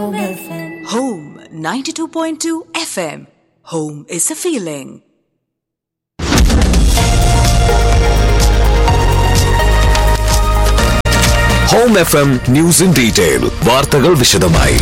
Home 92.2 FM. Home is a feeling. Home F M news in detail വാർത്തകൾ വിശദമായി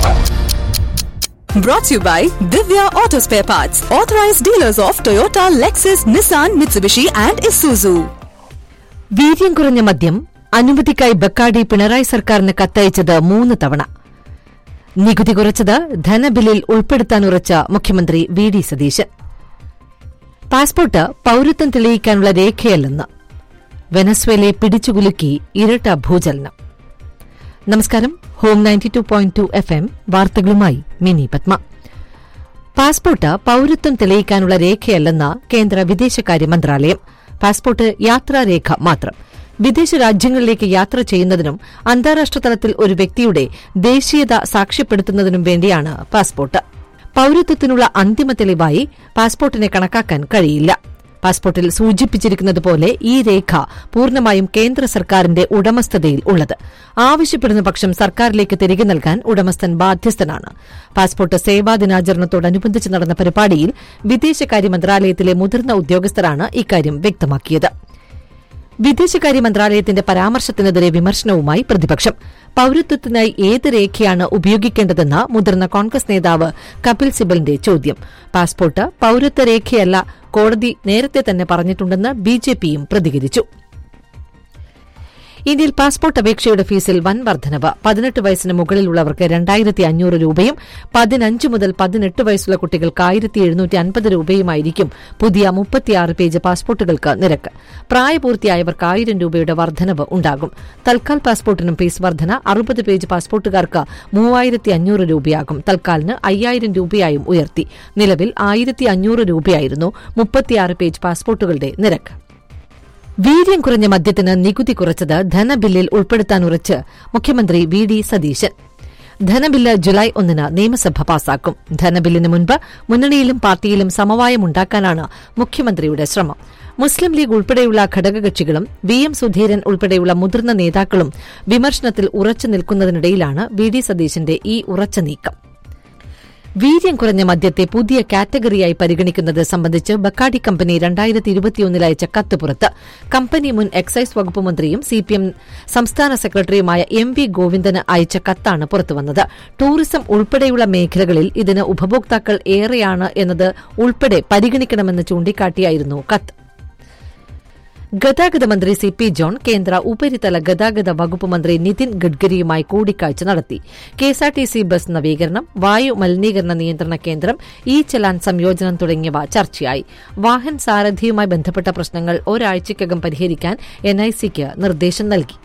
Brought to you by Divya Auto Spare Parts, authorized dealers of Toyota, Lexus, Nissan, Mitsubishi, and Isuzu. വീര്യം കുറഞ്ഞ മദ്യം അനുമതിക്കായി Bacardi Pinarayi സർക്കാരിന് കത്തയച്ചത് മൂന്ന് തവണ നികുതി കുറച്ചത് ധനബില്ലിൽ ഉൾപ്പെടുത്താനുറച്ച മുഖ്യമന്ത്രി വി ഡി സതീശൻ പാസ്പോർട്ട് പൌരത്വം തെളിയിക്കാനുള്ള രേഖയല്ലെന്ന് വെനസ്വേലയെ പിടിച്ചുകുലുക്കി ഇരട്ട ഭൂചലനം നമസ്കാരം home ninety two point two F M വാർത്തകളുമായി മിനി പത്മ പാസ്പോർട്ട് പൌരത്വം തെളിയിക്കാനുള്ള രേഖയല്ലെന്ന് കേന്ദ്ര വിദേശകാര്യ മന്ത്രാലയം പാസ്പോർട്ട് യാത്രാരേഖ മാത്രം വിദേശ രാജ്യങ്ങളിലേക്ക് യാത്ര ചെയ്യുന്നതിനും അന്താരാഷ്ട്ര തലത്തിൽ ഒരു വ്യക്തിയുടെ ദേശീയത സാക്ഷ്യപ്പെടുത്തുന്നതിനും വേണ്ടിയാണ് പാസ്പോർട്ട് പൌരത്വത്തിനുള്ള അന്തിമ തെളിവായി പാസ്പോർട്ടിനെ കണക്കാക്കാൻ കഴിയില്ല പാസ്പോർട്ടിൽ സൂചിപ്പിച്ചിരിക്കുന്നതുപോലെ ഈ രേഖ പൂർണ്ണമായും കേന്ദ്ര സർക്കാരിന്റെ ഉടമസ്ഥതയിൽ ഉള്ളത് ആവശ്യപ്പെടുന്ന പക്ഷം സർക്കാരിലേക്ക് തിരികെ നൽകാൻ ഉടമസ്ഥൻ ബാധ്യസ്ഥനാണ് പാസ്പോർട്ട് സേവാ ദിനാചരണത്തോടനുബന്ധിച്ച് നടന്ന പരിപാടിയിൽ വിദേശകാര്യ മന്ത്രാലയത്തിലെ മുതിർന്ന ഉദ്യോഗസ്ഥരാണ് ഇക്കാര്യം വ്യക്തമാക്കിയത് വിദേശകാര്യ മന്ത്രാലയത്തിന്റെ പരാമർശത്തിനെതിരെ വിമർശനവുമായി പ്രതിപക്ഷം പൌരത്വത്തിനായി ഏത് രേഖയാണ് ഉപയോഗിക്കേണ്ടതെന്ന് മുതിർന്ന കോൺഗ്രസ് നേതാവ് കപിൽ സിബലിന്റെ ചോദ്യം പാസ്പോർട്ട് പൌരത്വ രേഖയല്ല കോടതി നേരത്തെ തന്നെ പറഞ്ഞിട്ടുണ്ടെന്ന് ബിജെപിയും പ്രതികരിച്ചു ഇന്ത്യയിൽ പാസ്പോർട്ട് അപേക്ഷയുടെ ഫീസിൽ വൻ വർധനവ് പതിനെട്ട് വയസ്സിന് മുകളിലുള്ളവർക്ക് രണ്ടായിരത്തി അഞ്ഞൂറ് രൂപയും പതിനഞ്ച് മുതൽ പതിനെട്ട് വയസ്സുള്ള കുട്ടികൾക്ക് ആയിരത്തി എഴുന്നൂറ്റി അൻപത് രൂപയുമായിരിക്കും പുതിയ മുപ്പത്തിയാറ് പേജ് പാസ്പോർട്ടുകൾക്ക് നിരക്ക് പ്രായപൂർത്തിയായവർക്ക് ആയിരം രൂപയുടെ വർധനവ് ഉണ്ടാകും തൽക്കാൽ പാസ്പോർട്ടിനും ഫീസ് വർധന അറുപത് പേജ് പാസ്പോർട്ടുകാർക്ക് മൂവായിരത്തി അഞ്ഞൂറ് രൂപയാകും തൽക്കാലിന് അയ്യായിരം രൂപയായും ഉയർത്തി നിലവിൽ ആയിരത്തി അഞ്ഞൂറ് രൂപയായിരുന്നു മുപ്പത്തിയാറ് പേജ് പാസ്പോർട്ടുകളുടെ നിരക്ക് വീര്യം കുറഞ്ഞ മദ്യത്തിന് നികുതി കുറച്ചത് ധനബില്ലിൽ ഉൾപ്പെടുത്താനുറച്ച് മുഖ്യമന്ത്രി വി ഡി സതീശൻ ധനബില്ല് ജുലൈ ഒന്നിന് നിയമസഭ പാസാക്കും ധനബില്ലിന് മുൻപ് മുന്നണിയിലും പാർട്ടിയിലും സമവായമുണ്ടാക്കാനാണ് മുഖ്യമന്ത്രിയുടെ ശ്രമം മുസ്ലിം ലീഗ് ഉൾപ്പെടെയുള്ള ഘടകകക്ഷികളും വി എം സുധീരൻ ഉൾപ്പെടെയുള്ള മുതിർന്ന നേതാക്കളും വിമർശനത്തിൽ ഉറച്ചു നിൽക്കുന്നതിനിടയിലാണ് വി ഡി സതീശന്റെ ഈ ഉറച്ച നീക്കം വീര്യം കുറഞ്ഞ മദ്യത്തെ പുതിയ കാറ്റഗറിയായി പരിഗണിക്കുന്നത് സംബന്ധിച്ച് ബക്കാഡി കമ്പനി രണ്ടായിരത്തി ഇരുപത്തിയൊന്നിൽ അയച്ച കത്ത് പുറത്ത് കമ്പനി മുൻ എക്സൈസ് വകുപ്പ് മന്ത്രിയും സിപിഎം സംസ്ഥാന സെക്രട്ടറിയുമായ എം വി ഗോവിന്ദന് അയച്ച കത്താണ് പുറത്തുവന്നത് ടൂറിസം ഉൾപ്പെടെയുള്ള മേഖലകളിൽ ഇതിന് ഉപഭോക്താക്കൾ ഏറെയാണ് എന്നത് ഉൾപ്പെടെ പരിഗണിക്കണമെന്ന് ചൂണ്ടിക്കാട്ടിയായിരുന്നു കത്ത് ഗതാഗത മന്ത്രി സി പി ജോൺ കേന്ദ്ര ഉപരിതല ഗതാഗത വകുപ്പ് മന്ത്രി നിതിൻ ഗഡ്കരിയുമായി കൂടിക്കാഴ്ച നടത്തി കെഎസ്ആർടിസി ബസ് നവീകരണം വായു മലിനീകരണ നിയന്ത്രണ കേന്ദ്രം ഇ ചലാൻ സംയോജനം തുടങ്ങിയവ ചർച്ചയായി വാഹൻ സാരഥിയുമായി ബന്ധപ്പെട്ട പ്രശ്നങ്ങൾ ഒരാഴ്ചയ്ക്കകം പരിഹരിക്കാൻ എൻഐസിക്ക് നിർദ്ദേശം നൽകി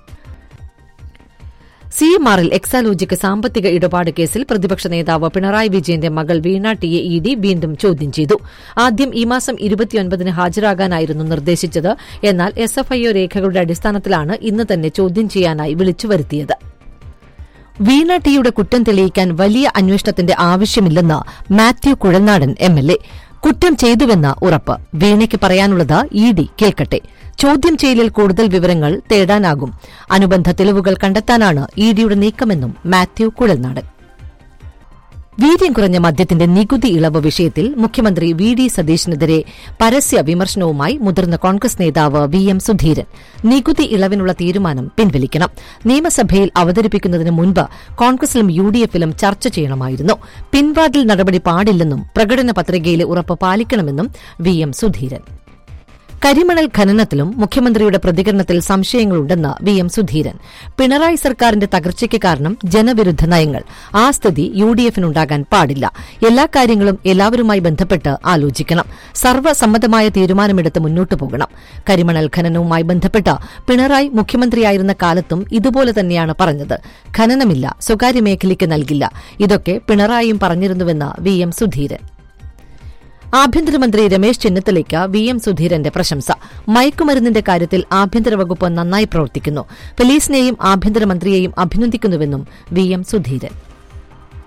സി എം ആറിൽ എക്സാലോജിക്ക് സാമ്പത്തിക ഇടപാട് കേസിൽ പ്രതിപക്ഷ നേതാവ് പിണറായി വിജയന്റെ മകൾ വീണ ടിയെ ഇ ഡി വീണ്ടും ചോദ്യം ചെയ്തു ആദ്യം ഈ മാസം ഇരുപത്തിയൊൻപതിന് ഹാജരാകാനായിരുന്നു നിർദ്ദേശിച്ചത് എന്നാൽ എസ്എഫ്ഐഒ രേഖകളുടെ അടിസ്ഥാനത്തിലാണ് ഇന്ന് തന്നെ ചോദ്യം ചെയ്യാനായി വിളിച്ചു വരുത്തിയത് വീണ ടിയുടെ കുറ്റം തെളിയിക്കാൻ വലിയ അന്വേഷണത്തിന്റെ ആവശ്യമില്ലെന്ന് Mathew Kuzhalnadan M L A കുറ്റം ചെയ്തുവെന്ന ഉറപ്പ് വീണയ്ക്ക് പറയാനുള്ളത് ഇ ഡി കേൾക്കട്ടെ ചോദ്യം ചെയ്യലിൽ കൂടുതൽ വിവരങ്ങൾ തേടാനാകും അനുബന്ധ തെളിവുകൾ കണ്ടെത്താനാണ് ഇ ഡിയുടെ നീക്കമെന്നും മാത്യു കുഴൽനാടൻ വീര്യം കുറഞ്ഞ മദ്യത്തിന്റെ നികുതി ഇളവ് വിഷയത്തിൽ മുഖ്യമന്ത്രി വി ഡി സതീശനെതിരെ പരസ്യ വിമർശനവുമായി മുതിർന്ന കോൺഗ്രസ് നേതാവ് വി എം സുധീരൻ നികുതി ഇളവിനുള്ള തീരുമാനം പിൻവലിക്കണം നിയമസഭയിൽ അവതരിപ്പിക്കുന്നതിന് മുൻപ് കോൺഗ്രസിലും യു ഡി എഫിലും ചർച്ച ചെയ്യണമായിരുന്നു പിൻവാതിൽ നടപടി പാടില്ലെന്നും പ്രകടന പത്രികയിലെ ഉറപ്പ് പാലിക്കണമെന്നും വി എം സുധീരൻ കരിമണൽ ഖനനത്തിലും മുഖ്യമന്ത്രിയുടെ പ്രതികരണത്തിൽ സംശയങ്ങളുണ്ടെന്ന് വി എം സുധീരൻ പിണറായി സർക്കാരിന്റെ തകർച്ചയ്ക്ക് കാരണം ജനവിരുദ്ധ നയങ്ങൾ ആ സ്ഥിതി യു ഡി എഫിനുണ്ടാകാൻ പാടില്ല എല്ലാ കാര്യങ്ങളും എല്ലാവരുമായി ബന്ധപ്പെട്ട് ആലോചിക്കണം സർവ്വസമ്മതമായ തീരുമാനമെടുത്ത് മുന്നോട്ടു പോകണം കരിമണൽ ഖനനവുമായി ബന്ധപ്പെട്ട് പിണറായി മുഖ്യമന്ത്രിയായിരുന്ന കാലത്തും ഇതുപോലെ തന്നെയാണ് പറഞ്ഞത് ഖനനമില്ല സ്വകാര്യ മേഖലയ്ക്ക് നൽകില്ല ഇതൊക്കെ പിണറായിയും പറഞ്ഞിരുന്നുവെന്ന് വി എം സുധീരൻ ആഭ്യന്തരമന്ത്രി രമേശ് ചെന്നിത്തലയ്ക്ക് വി എം സുധീരന്റെ പ്രശംസ മയക്കുമരുന്നിന്റെ കാര്യത്തിൽ ആഭ്യന്തര വകുപ്പ് നന്നായി പ്രവർത്തിക്കുന്നു പോലീസിനെയും ആഭ്യന്തരമന്ത്രിയെയും അഭിനന്ദിക്കുന്നുവെന്നും വി എം സുധീരൻ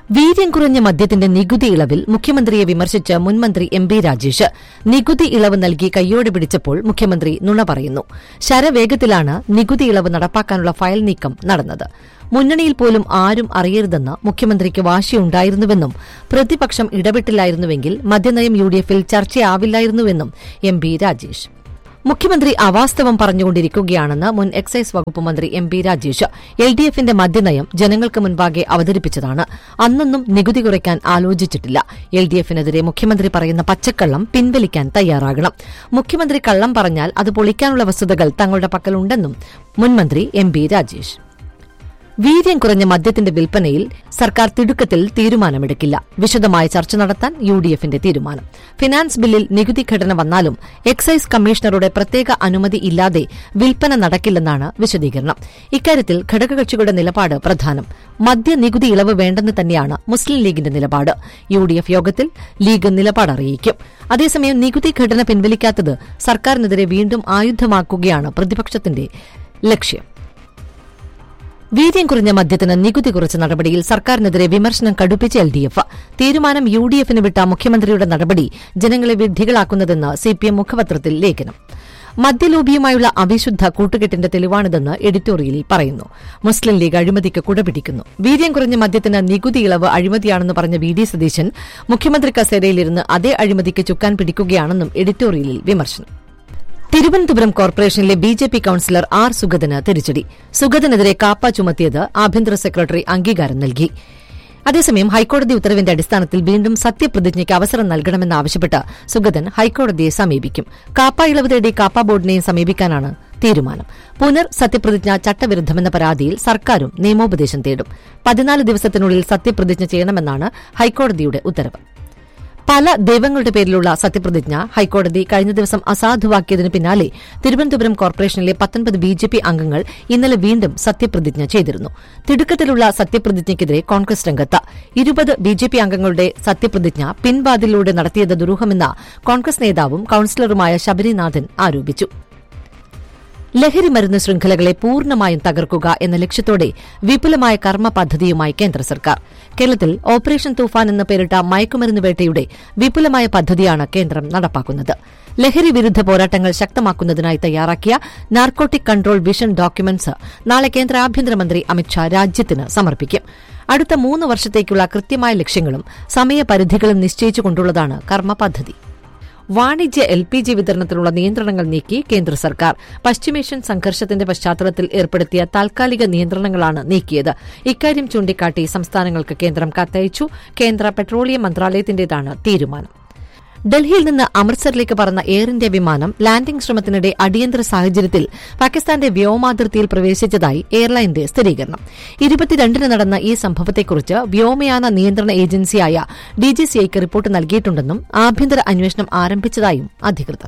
വീര്യം കുറഞ്ഞ മദ്യത്തിന്റെ നികുതി ഇളവിൽ മുഖ്യമന്ത്രിയെ വിമർശിച്ച് മുൻമന്ത്രി എം ബി രാജേഷ് നികുതി ഇളവ് നൽകി കയ്യോടെ പിടിച്ചപ്പോൾ മുഖ്യമന്ത്രി നുണ പറയുന്നു ശരവേഗത്തിലാണ് നികുതി ഇളവ് നടപ്പാക്കാനുള്ള ഫയൽ നീക്കം നടന്നത് മുന്നണിയിൽ പോലും ആരും അറിയരുതെന്ന് മുഖ്യമന്ത്രിക്ക് വാശിയുണ്ടായിരുന്നുവെന്നും പ്രതിപക്ഷം ഇടപെട്ടില്ലായിരുന്നുവെങ്കിൽ മദ്യനയം യു ഡി എഫിൽ ചർച്ചയാവില്ലായിരുന്നുവെന്നും എം ബി രാജേഷ് മുഖ്യമന്ത്രി അവാസ്തവം പറഞ്ഞുകൊണ്ടിരിക്കുകയാണെന്ന് മുൻ എക്സൈസ് വകുപ്പ് മന്ത്രി M P Rajesh L D എഫിന്റെ മദ്യനയം ജനങ്ങൾക്ക് മുൻപാകെ അവതരിപ്പിച്ചതാണ് അന്നൊന്നും നികുതി കുറയ്ക്കാൻ ആലോചിച്ചിട്ടില്ല എൽ ഡി എഫിനെതിരെ മുഖ്യമന്ത്രി പറയുന്ന പച്ചക്കള്ളം പിൻവലിക്കാൻ തയ്യാറാകണം മുഖ്യമന്ത്രി കള്ളം പറഞ്ഞാൽ അത് പൊളിക്കാനുള്ള വസ്തുതകൾ തങ്ങളുടെ പക്കലുണ്ടെന്നും മുൻമന്ത്രി എം പി രാജേഷ് വീര്യം കുറഞ്ഞ മദ്യത്തിന്റെ വിൽപ്പനയിൽ സർക്കാർ തിടുക്കത്തിൽ തീരുമാനമെടുക്കില്ല വിശദമായ ചർച്ച നടത്താൻ യു ഡി എഫിന്റെ തീരുമാനം ഫിനാൻസ് ബില്ലിൽ നികുതി ഘടന വന്നാലും എക്സൈസ് കമ്മീഷണറുടെ പ്രത്യേക അനുമതി ഇല്ലാതെ വിൽപ്പന നടക്കില്ലെന്നാണ് വിശദീകരണം ഇക്കാര്യത്തിൽ ഘടകകക്ഷികളുടെ നിലപാട് പ്രധാനം മദ്യനികുതി ഇളവ് വേണ്ടെന്ന് തന്നെയാണ് മുസ്ലിം ലീഗിന്റെ നിലപാട് യു ഡി എഫ് യോഗത്തിൽ ലീഗ് നിലപാട് അറിയിക്കും അതേസമയം നികുതി ഘടന പിൻവലിക്കാത്തത് സർക്കാരിനെതിരെ വീണ്ടും ആയുധമാക്കുകയാണ് പ്രതിപക്ഷത്തിന്റെ ലക്ഷ്യം വീര്യം കുറഞ്ഞ മദ്യത്തിന് നികുതി കുറച്ച നടപടിയിൽ സർക്കാരിനെതിരെ വിമർശനം കടുപ്പിച്ച എൽ ഡി എഫ് തീരുമാനം യു ഡി എഫിന് വിട്ട മുഖ്യമന്ത്രിയുടെ നടപടി ജനങ്ങളെ വിഡ്ഢികളാക്കുന്നതെന്ന് സിപിഎം മുഖപത്രത്തിൽ ലേഖനം മദ്യലോബിയുമായുള്ള അവിശുദ്ധ കൂട്ടുകെട്ടിന്റെ തെളിവാണിതെന്ന് എഡിറ്റോറിയലിൽ പറയുന്നു മുസ്ലിം ലീഗ് അഴിമതിക്ക് കുടപിടിക്കുന്നു വീര്യം കുറഞ്ഞ മദ്യത്തിന് നികുതി ഇളവ് അഴിമതിയാണെന്ന് പറഞ്ഞ വി ഡി സതീശൻ മുഖ്യമന്ത്രി കസേരയിലിരുന്ന് അതേ അഴിമതിക്ക് ചുക്കാൻ പിടിക്കുകയാണെന്നും എഡിറ്റോറിയലിൽ വിമർശനം തിരുവനന്തപുരം കോർപ്പറേഷനിലെ B J P councillor R സുഗതന് തിരിച്ചടി സുഗതനെതിരെ കാപ്പ ചുമത്തിയത് ആഭ്യന്തര സെക്രട്ടറി അംഗീകാരം നൽകി അതേസമയം ഹൈക്കോടതി ഉത്തരവിന്റെ അടിസ്ഥാനത്തിൽ വീണ്ടും സത്യപ്രതിജ്ഞയ്ക്ക് അവസരം നൽകണമെന്നാവശ്യപ്പെട്ട് സുഗതൻ ഹൈക്കോടതിയെ സമീപിക്കും കാപ്പ ഇളവ് തേടി കാപ്പ ബോർഡിനെയും സമീപിക്കാനാണ് തീരുമാനം പുനർ സത്യപ്രതിജ്ഞ ചട്ടവിരുദ്ധമെന്ന പരാതിയിൽ സർക്കാരും നിയമോപദേശം തേടും പതിനാല് ദിവസത്തിനുള്ളിൽ സത്യപ്രതിജ്ഞ ചെയ്യണമെന്നാണ് ഹൈക്കോടതിയുടെ ഉത്തരവ് പല ദൈവങ്ങളുടെ പേരിലുള്ള സത്യപ്രതിജ്ഞ ഹൈക്കോടതി കഴിഞ്ഞ ദിവസം അസാധുവാക്കിയതിന് പിന്നാലെ തിരുവനന്തപുരം കോർപ്പറേഷനിലെ പത്തൊൻപത് ബി ജെ പി അംഗങ്ങൾ ഇന്നലെ വീണ്ടും സത്യപ്രതിജ്ഞ ചെയ്തിരുന്നു തിടുക്കത്തിലുള്ള സത്യപ്രതിജ്ഞയ്ക്കെതിരെ കോൺഗ്രസ് രംഗത്ത് ഇരുപത് ബി ജെ പി അംഗങ്ങളുടെ സത്യപ്രതിജ്ഞ പിൻവാതിലൂടെ നടത്തിയത് ദുരൂഹമെന്ന കോൺഗ്രസ് നേതാവും കൌൺസിലറുമായ ശബരിനാഥൻ ആരോപിച്ചു ലഹരി മരുന്ന് ശൃംഖലകളെ പൂർണ്ണമായും തകർക്കുക എന്ന ലക്ഷ്യത്തോടെ വിപുലമായ കർമ്മ പദ്ധതിയുമായി കേന്ദ്ര സർക്കാർ കേരളത്തിൽ ഓപ്പറേഷൻ തൂഫാൻ എന്ന് പേരിട്ട മയക്കുമരുന്ന് വേട്ടയുടെ വിപുലമായ പദ്ധതിയാണ് കേന്ദ്രം നടപ്പാക്കുന്നത് ലഹരി വിരുദ്ധ പോരാട്ടങ്ങൾ ശക്തമാക്കുന്നതിനായി തയ്യാറാക്കിയ നാർക്കോട്ടിക് കൺട്രോൾ വിഷൻ ഡോക്യുമെന്റ്സ് നാളെ കേന്ദ്ര ആഭ്യന്തരമന്ത്രി അമിത്ഷാ രാജ്യത്തിന് സമർപ്പിക്കും അടുത്ത മൂന്ന് വർഷത്തേക്കുള്ള കൃത്യമായ ലക്ഷ്യങ്ങളും സമയപരിധികളും നിശ്ചയിച്ചുകൊണ്ടുള്ളതാണ് കർമ്മ പദ്ധതി വാണിജ്യ എൽ പി ജി വിതരണത്തിനുള്ള നിയന്ത്രണങ്ങൾ നീക്കി കേന്ദ്ര സർക്കാർ പശ്ചിമേഷ്യൻ സംഘർഷത്തിന്റെ പശ്ചാത്തലത്തിൽ ഏർപ്പെടുത്തിയ താൽക്കാലിക നിയന്ത്രണങ്ങളാണ് നീക്കിയത് ഇക്കാര്യം ചൂണ്ടിക്കാട്ടി സംസ്ഥാനങ്ങൾക്ക് കേന്ദ്രം കത്തയച്ചു കേന്ദ്ര പെട്രോളിയം മന്ത്രാലയത്തിന്റേതാണ് തീരുമാനം ഡൽഹിയിൽ നിന്ന് അമൃത്സറിലേക്ക് പറന്ന എയർ ഇന്ത്യ വിമാനം ലാൻഡിംഗ് ശ്രമത്തിനിടെ അടിയന്തര സാഹചര്യത്തിൽ പാകിസ്ഥാന്റെ വ്യോമാതിർത്തിയിൽ പ്രവേശിച്ചതായി എയർലൈന്റെ സ്ഥിരീകരണം ഇരുപത്തിരണ്ടിന് നടന്ന ഈ സംഭവത്തെക്കുറിച്ച് വ്യോമയാന നിയന്ത്രണ ഏജൻസിയായ ഡിജിസിഐക്ക് റിപ്പോർട്ട് നൽകിയിട്ടുണ്ടെന്നും ആഭ്യന്തര അന്വേഷണം ആരംഭിച്ചതായും അധികൃതർ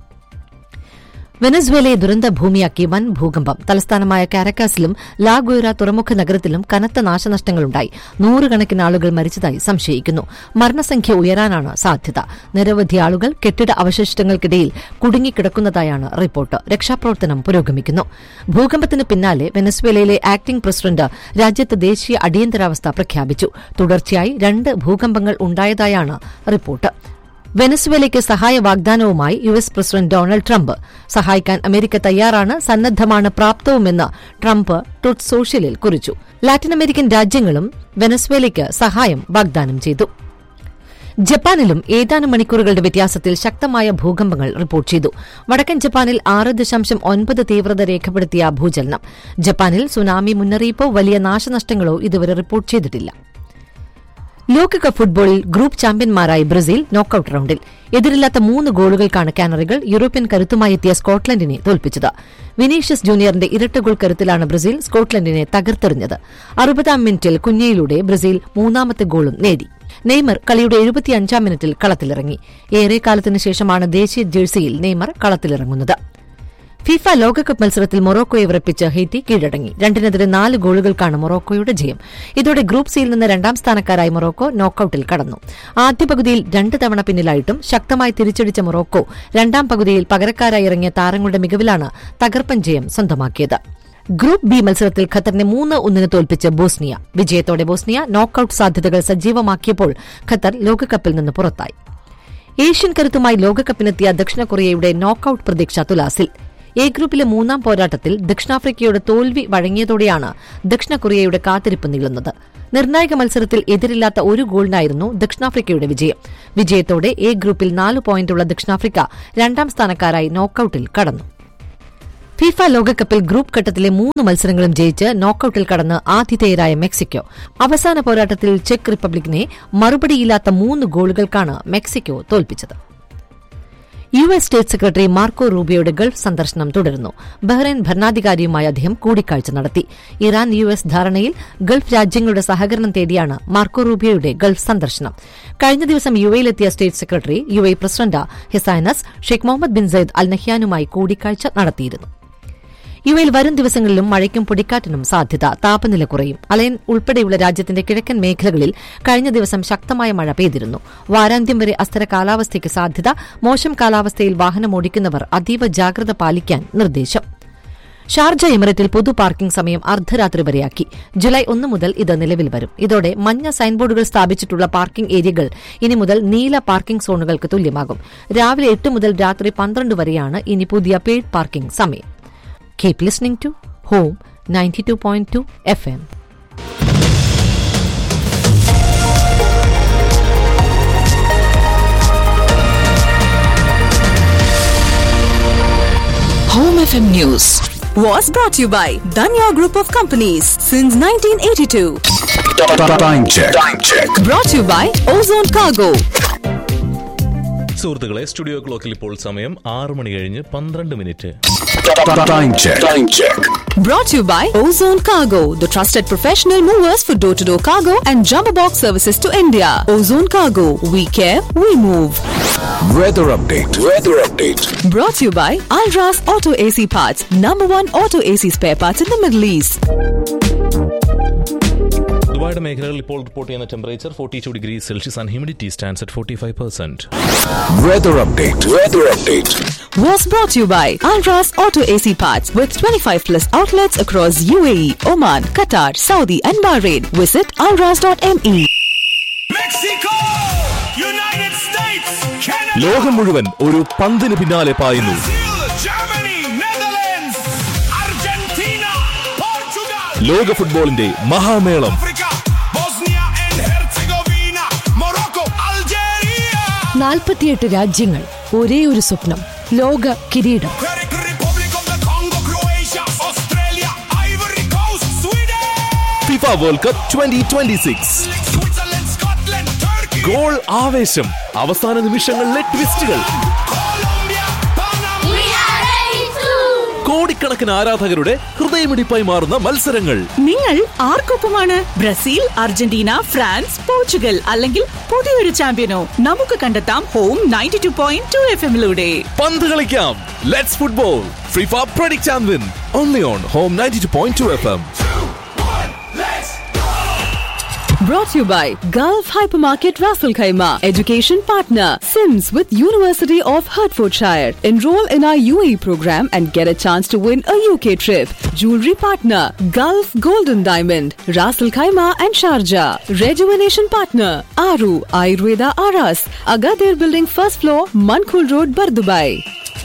വെനസ്വേലയെ ദുരന്ത ഭൂമിയാക്കി വൻ ഭൂകമ്പം തലസ്ഥാനമായ കാരക്കാസിലും ലാഗുയറ തുറമുഖ നഗരത്തിലും കനത്ത നാശനഷ്ടങ്ങളുണ്ടായി നൂറുകണക്കിന് ആളുകൾ മരിച്ചതായി സംശയിക്കുന്നു മരണസംഖ്യ ഉയരാനാണ് സാധ്യത നിരവധി ആളുകൾ കെട്ടിട അവശിഷ്ടങ്ങൾക്കിടയിൽ കുടുങ്ങിക്കിടക്കുന്നതായാണ് റിപ്പോർട്ട് രക്ഷാപ്രവർത്തനം പുരോഗമിക്കുന്നു ഭൂകമ്പത്തിന് പിന്നാലെ വെനസ്വേലയിലെ ആക്ടിംഗ് പ്രസിഡന്റ് രാജ്യത്ത് ദേശീയ അടിയന്തരാവസ്ഥ പ്രഖ്യാപിച്ചു തുടർച്ചയായി രണ്ട് ഭൂകമ്പങ്ങൾ ഉണ്ടായതായാണ് റിപ്പോർട്ട് വെനസ്വേലയ്ക്ക് സഹായ വാഗ്ദാനവുമായി U S president Donald Trump സഹായിക്കാൻ അമേരിക്ക തയ്യാറാണ് സന്നദ്ധമാണ് പ്രാപ്തവുമെന്ന് ട്രംപ് ട്രുത്ത് സോഷ്യലിൽ കുറിച്ചു ലാറ്റിൻ അമേരിക്കൻ രാജ്യങ്ങളും വെനസ്വേലയ്ക്ക് സഹായം വാഗ്ദാനം ചെയ്തു ജപ്പാനിലും ഏതാനും മണിക്കൂറുകളുടെ വ്യത്യാസത്തിൽ ശക്തമായ ഭൂകമ്പങ്ങൾ റിപ്പോർട്ട് ചെയ്തു വടക്കൻ ജപ്പാനിൽ ആറ് ദശാംശം ഒൻപത് തീവ്രത രേഖപ്പെടുത്തിയ ഭൂചലനം ജപ്പാനിൽ സുനാമി മുന്നറിയിപ്പോ വലിയ നാശനഷ്ടങ്ങളോ ഇതുവരെ റിപ്പോർട്ട് ചെയ്തിട്ടില്ല ലോകകപ്പ് ഫുട്ബോളിൽ ഗ്രൂപ്പ് ചാമ്പ്യന്മാരായി ബ്രസീൽ നോക്കൌട്ട് റൌണ്ടിൽ എതിരില്ലാത്ത മൂന്ന് ഗോളുകൾക്കാണ് കാനറികൾ യൂറോപ്യൻ കരുത്തുമായി എത്തിയ സ്കോട്ട്ലൻഡിനെ തോൽപ്പിച്ചത് വിനീഷ്യസ് ജൂനിയറിന്റെ ഇരട്ട ഗോൾ കരുത്തിലാണ് ബ്രസീൽ സ്കോട്ട്ലൻഡിനെ തകർത്തെറിഞ്ഞത് അറുപതാം മിനിറ്റിൽ കുഞ്ഞയിലൂടെ ബ്രസീൽ മൂന്നാമത്തെ ഗോളും നേടി നെയ്മർ കളിയുടെ എഴുപത്തിയഞ്ചാം മിനിറ്റിൽ കളത്തിലിറങ്ങി ഏറെ കാലത്തിനു ശേഷമാണ് ദേശീയ ജേഴ്സിയിൽ നെയ്മർ കളത്തിലിറങ്ങുന്നത് ഫിഫ ലോകകപ്പ് മത്സരത്തിൽ മൊറോക്കോയെ വിറപ്പിച്ച് ഹെയ്റ്റി കീഴടങ്ങി രണ്ടിനെതിരെ നാല് ഗോളുകൾക്കാണ് മൊറോക്കോയുടെ ജയം ഇതോടെ ഗ്രൂപ്പ് സിയിൽ നിന്ന് രണ്ടാം സ്ഥാനക്കാരായി മൊറോക്കോ നോക്കൌട്ടിൽ കടന്നു ആദ്യ പകുതിയിൽ രണ്ട് തവണ പിന്നിലായിട്ടും ശക്തമായി തിരിച്ചടിച്ച മൊറോക്കോ രണ്ടാം പകുതിയിൽ പകരക്കാരായി ഇറങ്ങിയ താരങ്ങളുടെ മികവിലാണ് തകർപ്പൻ ജയം സ്വന്തമാക്കിയത് ഗ്രൂപ്പ് ബി മത്സരത്തിൽ ഖത്തറിനെ മൂന്ന് ഒന്നിന് തോൽപ്പിച്ച് ബോസ്നിയ വിജയത്തോടെ ബോസ്നിയ നോക്കൌട്ട് സാധ്യതകൾ സജീവമാക്കിയപ്പോൾ ഖത്തർ ലോകകപ്പിൽ നിന്ന് പുറത്തായി ഏഷ്യൻ കരുത്തുമായി ലോകകപ്പിനെത്തിയ ദക്ഷിണ കൊറിയയുടെ നോക്കൌട്ട് പ്രതീക്ഷ തുലാസിൽ എ ഗ്രൂപ്പിലെ മൂന്നാം പോരാട്ടത്തിൽ ദക്ഷിണാഫ്രിക്കയുടെ തോൽവി വഴങ്ങിയതോടെയാണ് ദക്ഷിണ കൊറിയയുടെ കാത്തിരിപ്പ് നീളുന്നത് നിർണായക മത്സരത്തിൽ എതിരില്ലാത്ത ഒരു ഗോളിനായിരുന്നു ദക്ഷിണാഫ്രിക്കയുടെ വിജയം വിജയത്തോടെ എ ഗ്രൂപ്പിൽ നാല് പോയിന്റുള്ള ദക്ഷിണാഫ്രിക്ക രണ്ടാം സ്ഥാനക്കാരായി നോക്കൌട്ടിൽ കടന്നു ഫിഫ ലോകകപ്പിൽ ഗ്രൂപ്പ് ഘട്ടത്തിലെ മൂന്ന് മത്സരങ്ങളും ജയിച്ച് നോക്കൌട്ടിൽ കടന്ന് ആതിഥേയരായ മെക്സിക്കോ അവസാന പോരാട്ടത്തിൽ ചെക്ക് റിപ്പബ്ലിക്കിനെ മറുപടിയില്ലാത്ത മൂന്ന് ഗോളുകൾക്കാണ് മെക്സിക്കോ തോൽപ്പിച്ചത് U S state secretary Marco റൂബിയോയുടെ ഗൾഫ് സന്ദർശനം തുടരുന്നു ബഹ്റൈൻ ഭരണാധികാരിയുമായി അദ്ദേഹം കൂടിക്കാഴ്ച നടത്തി ഇറാൻ യു എസ് ധാരണയിൽ ഗൾഫ് രാജ്യങ്ങളുടെ സഹകരണം തേടിയാണ് മാർക്കോ റൂബിയോയുടെ ഗൾഫ് സന്ദർശനം കഴിഞ്ഞ ദിവസം യു എയിലെത്തിയ state secretary U A president his highness sheikh Mohammed bin Zayed Al നഹ്യാനുമായി കൂടിക്കാഴ്ച നടത്തിയിരുന്നു യു എയിൽ വരും ദിവസങ്ങളിലും മഴയ്ക്കും പൊടിക്കാറ്റിനും സാധ്യത താപനില കുറയും അലയൻ ഉൾപ്പെടെയുള്ള രാജ്യത്തിന്റെ കിഴക്കൻ മേഖലകളിൽ കഴിഞ്ഞ ദിവസം ശക്തമായ മഴ പെയ്തിരുന്നു വാരാന്ത്യം വരെ അസ്ഥിര കാലാവസ്ഥയ്ക്ക് സാധ്യത മോശം കാലാവസ്ഥയിൽ വാഹനമോടിക്കുന്നവർ അതീവ ജാഗ്രത പാലിക്കാൻ നിർദ്ദേശം ഷാർജ എമിറേറ്റിൽ പൊതു പാർക്കിംഗ് സമയം അർദ്ധരാത്രി വരെയാക്കി ജൂലൈ ഒന്ന് മുതൽ ഇത് നിലവിൽ വരും ഇതോടെ മഞ്ഞ സൈൻബോർഡുകൾ സ്ഥാപിച്ചിട്ടുള്ള പാർക്കിംഗ് ഏരിയകൾ ഇനി മുതൽ നീല പാർക്കിംഗ് സോണുകൾക്ക് തുല്യമാകും രാവിലെ എട്ട് മുതൽ രാത്രി പന്ത്രണ്ട് വരെയാണ് ഇനി പുതിയ പെയ്ഡ് പാർക്കിംഗ് സമയം Keep listening to Home 92.2 FM. Home FM News was brought to you by Danya Group of Companies since 1982. Time check. Time check. Brought to you by Ozone Cargo. സുഹൃത്തുക്കളെ സ്റ്റുഡിയോ ക്ലോക്കിൽ ഇപ്പോൾ സമയം ആറ് മണി കഴിഞ്ഞ് പന്ത്രണ്ട് minute Time check. Time check. Brought to you by Ozone Cargo, the trusted professional movers for door to door cargo and jumbo box services to India. Ozone Cargo, we care, we move. Weather update. Weather update. Brought to you by Alras Auto AC Parts, number one auto AC spare parts in the Middle East. ദുബായുടെ മേഖലകളിൽ ഇപ്പോൾ report ചെയ്യുന്ന temperature forty two degree Celsius and humidity stands at forty five percent Weather update. Weather update. Was brought to you by Alras Auto AC Parts with 25 plus outlets across UAE, Oman, Qatar, Saudi, and Bahrain. Visit alras.me. Mexico! United States! Canada! ലോകം മുഴുവൻ ഒരു പന്തിന് പിന്നാലെ പായുന്നു Brazil! Germany! Netherlands! Argentina! Portugal! ലോക ഫുട്ബോളിന്റെ മഹാമേളം Africa! Bosnia and Herzegovina! Morocco! Algeria! നാൽപ്പത്തിയെട്ട് രാജ്യങ്ങൾ ഒരേ ഒരു സ്വപ്നം ലോക കിരീടം Czech Republic of the Congo! Croatia! Australia! Ivory Coast! Sweden! FIFA world cup twenty twenty six Switzerland! Scotland! Turkey! Goal ആവേശം അവസാന നിമിഷങ്ങളിലെ ട്വിസ്റ്റുകൾ Colombia! Panama! We are ready to. കോടിക്കണക്കിന് ആരാധകരുടെ ഹൃദയമിടിപ്പായി മാറുന്ന മത്സരങ്ങൾ നിങ്ങൾ ആർക്കൊപ്പമാണ് ബ്രസീൽ അർജന്റീന ഫ്രാൻസ് പോർച്ചുഗൽ അല്ലെങ്കിൽ പുതിയൊരു ചാമ്പ്യനോ നമുക്ക് കണ്ടെത്താം home ninety two point two F എമ്മിലൂടെ പന്ത് കളിക്കാം let's football FIFA predict and win only on home ninety two point two F M Brought to you by Gulf Hypermarket Raffle Khaima, education partner, Sims with University of Hertfordshire. Enroll in our UAE program and get a chance to win a UK trip. Jewelry partner, Gulf Golden Diamond, Raffle Khaima and Sharjah. Rejuvenation partner, Aru Ayurveda Aras, Agadir Building first floor, Mankul Road, Bardubai.